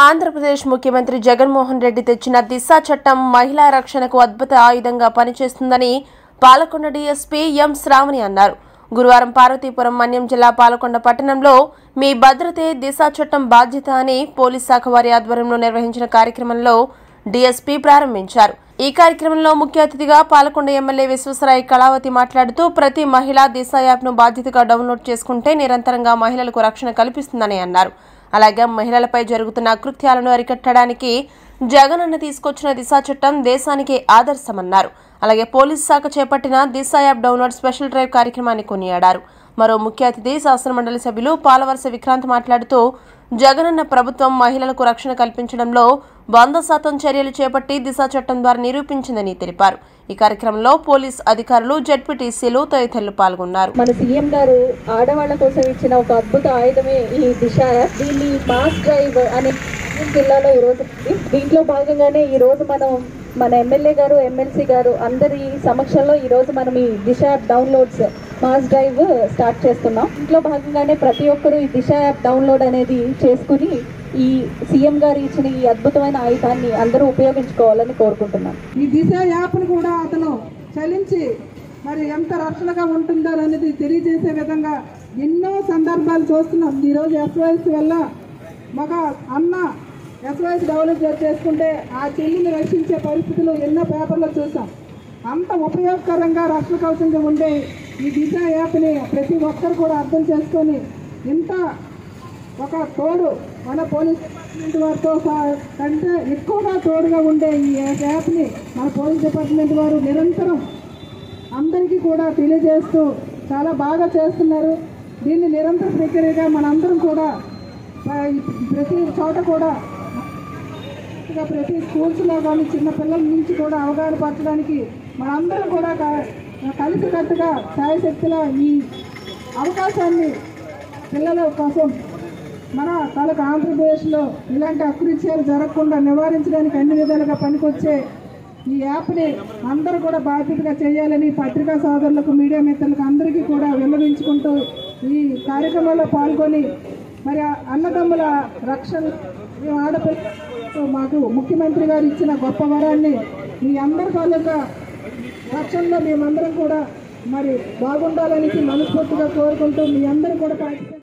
ఆంధ్రప్రదేశ్ ముఖ్యమంత్రి జగన్మోహన్ రెడ్డి తెచ్చిన దిశ చట్టం మహిళా రక్షణకు అద్భుత ఆయుధంగా పనిచేస్తుందని పాలకొండ డీఎస్పీ ఎం శ్రావణి అన్నారు గురువారం పార్వతీపురం మన్యం జిల్లా పాలకొండ పట్టణంలో మీ భద్రతే దిశ చట్టం బాధ్యత అని పోలీస్ శాఖ వారి ఆధ్వర్యంలో నిర్వహించిన కార్యక్రమంలో డీఎస్పీ ప్రారంభించారు ఈ కార్యక్రమంలో ముఖ్య అతిథిగా పాలకొండ ఎమ్మెల్యే విశ్వసరాయ్ కళావతి మాట్లాడుతూ ప్రతి మహిళ దిశ యాప్ను బాధ్యతగా డౌన్లోడ్ చేసుకుంటే నిరంతరంగా మహిళలకు రక్షణ కల్పిస్తుందని అన్నారు అలాగే మహిళలపై జరుగుతున్న అకృత్యాలను అరికట్టడానికి జగనన్న తీసుకొచ్చిన దిశ చట్టం దేశానికి ఆదర్శమన్నారు అలాగే పోలీస్ శాఖ చేపట్టిన Disha app download special drive కార్యక్రమాన్ని కొనియాడారు మరో ముఖ్య అతిథి శాసనమండలి సభ్యులు పాలవలస విక్రాంత్ మాట్లాడుతూ జగనన్న ప్రభుత్వం మహిళలకు రక్షణ కల్పించడంలో వంద శాతం చర్యలు చేపట్టి దిశ చట్టం ద్వారా నిరూపించిందని తెలిపారు ఈ కార్యక్రమంలో పోలీస్ అధికారులు జడ్పీటీసీలు తదితరులు పాల్గొన్నారు మన సీఎం గారు ఆడవాళ్ళ కోసం ఇచ్చిన ఒక అద్భుత ఆయుధమే ఈ దిశ యాప్ దీన్ని మాస్ డ్రైవ్ అనే జిల్లాలో ఈ రోజు ఉంది. దీంట్లో భాగంగానే ఈ రోజు మనం మన ఎమ్మెల్యే గారు ఎమ్మెల్సీ గారు అందరి సమక్షంలో ఈ రోజు మనం ఈ Disha app downloads mass drive start చేస్తున్నాం ఇంట్లో భాగంగానే ప్రతి ఒక్కరూ ఈ దిశ యాప్ డౌన్లోడ్ అనేది చేసుకుని ఈ సీఎం గారు ఇచ్చిన ఈ అద్భుతమైన ఆయుధాన్ని అందరూ ఉపయోగించుకోవాలని కోరుకుంటున్నాం ఈ దిశ యాప్ను కూడా అతను చలించి మరి ఎంత రక్షణగా ఉంటుందో అనేది తెలియజేసే విధంగా ఎన్నో సందర్భాలు చూస్తున్నాం ఈరోజు ఎస్వైఎస్ వల్ల మగ అన్న ఎస్వైఎస్ డెవలప్ చేసుకుంటే ఆ చెల్లిని రక్షించే పరిస్థితులు ఎన్నో పేపర్లో చూసాం అంత ఉపయోగకరంగా రక్షణ కవచంగా ఉండే ఈ దిశ యాప్ని ప్రతి ఒక్కరు కూడా అర్థం చేసుకొని ఇంత ఒక తోడు మన పోలీస్ డిపార్ట్మెంట్ వారితో సహా కంటే ఎక్కువగా తోడుగా ఉండే ఈ యాప్ని మన పోలీస్ డిపార్ట్మెంట్ వారు నిరంతరం అందరికీ కూడా తెలియజేస్తూ చాలా బాగా చేస్తున్నారు దీన్ని నిరంతర ప్రక్రియగా మనందరం కూడా ఆ, ప్రతి చోట కూడా ఇంకా ప్రతి స్కూల్స్లో కానీ చిన్న పిల్లల నుంచి కూడా అవగాహన పరచడానికి మనందరం కూడా క- కలిసికట్టుగా శాయశక్తిలో ఈ అవకాశాన్ని పిల్లల కోసం మన తలకు ఆంధ్రప్రదేశ్లో ఇలాంటి అకృత్యాలు జరగకుండా నివారించడానికి అన్ని విధాలుగా పనికొచ్చే ఈ యాప్ని అందరూ కూడా బాధ్యతగా చేయాలని పత్రికా సోదరులకు మీడియా మిత్రులకు అందరికీ కూడా విన్నవించుకుంటూ ఈ కార్యక్రమంలో పాల్గొని మరి ఆ అన్నదమ్ముల రక్షణ మేము ఆడపిల్ల మాకు ముఖ్యమంత్రి గారు ఇచ్చిన గొప్ప వరాన్ని మీ అందరి తాలూకా రక్షణలో మేమందరం కూడా మరి బాగుండాలని మనస్ఫూర్తిగా కోరుకుంటూ మీ అందరూ కూడా పార్టిసిపేట్